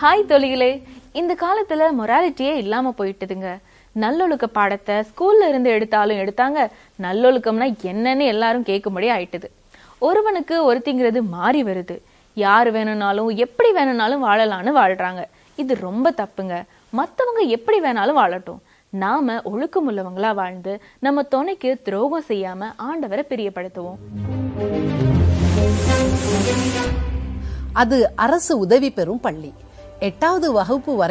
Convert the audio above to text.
hi தொழிகளே இந்த காலத்துல மொராலிட்டியே இல்லாம போயிட்டுதுங்க நல்லொழுக்க பாடத்தை ஸ்கூல்ல இருந்து எடுத்தாலும் எடுத்தாங்க நல்லொழுக்கம்னா என்னன்னு எல்லாரும் கேட்கும்படி ஆயிட்டுது ஒருவனுக்கு ஒருத்திங்கிறது மாறி வருது யார் வேணும்னாலும் எப்படி வேணும்னாலும் வாழலாம்னு வாழ்றாங்க இது ரொம்ப தப்புங்க மத்தவங்க எப்படி வேணாலும் வாழட்டும் நாம ஒழுக்கமுள்ளவங்களா வாழ்ந்து நம்ம துணைக்கு துரோகம் செய்யாம ஆண்டவரை பிரியப்படுத்துவோம் அது அரசு உதவி பெறும் பள்ளி எட்டாவது வகுப்பு வரை